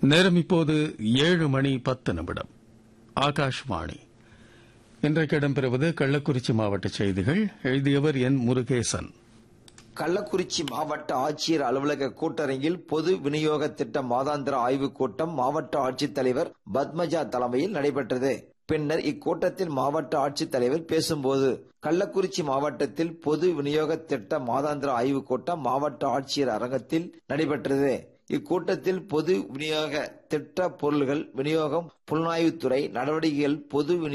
நேரம் இப்போது ஏழு மணி பத்து நிமிடம் ஆகாஷ்வாணி இன்றைக்கு இடம்பெறுவது கள்ளக்குறிச்சி மாவட்ட செய்திகள் எழுதியவர் என் முருகேசன் கள்ளக்குறிச்சி மாவட்ட ஆட்சியர் அலுவலக கூட்டரங்கில் பொது விநியோக திட்ட மாதாந்திர ஆய்வுக் கூட்டம் மாவட்ட ஆட்சித்தலைவர் பத்மஜா தலைமையில் நடைபெற்றது பின்னர் இக்கூட்டத்தில் மாவட்ட ஆட்சித்தலைவர் பேசும்போது கள்ளக்குறிச்சி மாவட்டத்தில் பொது விநியோக திட்ட மாதாந்திர ஆய்வுக் கூட்டம் மாவட்ட ஆட்சியர் அரங்கத்தில் நடைபெற்றது இக்கூட்டத்தில் பொது விநியோக திட்ட பொருள்கள் விநியோகம் புலனாய்வுத்துறை நடவடிக்கைகள் பொது விநியோக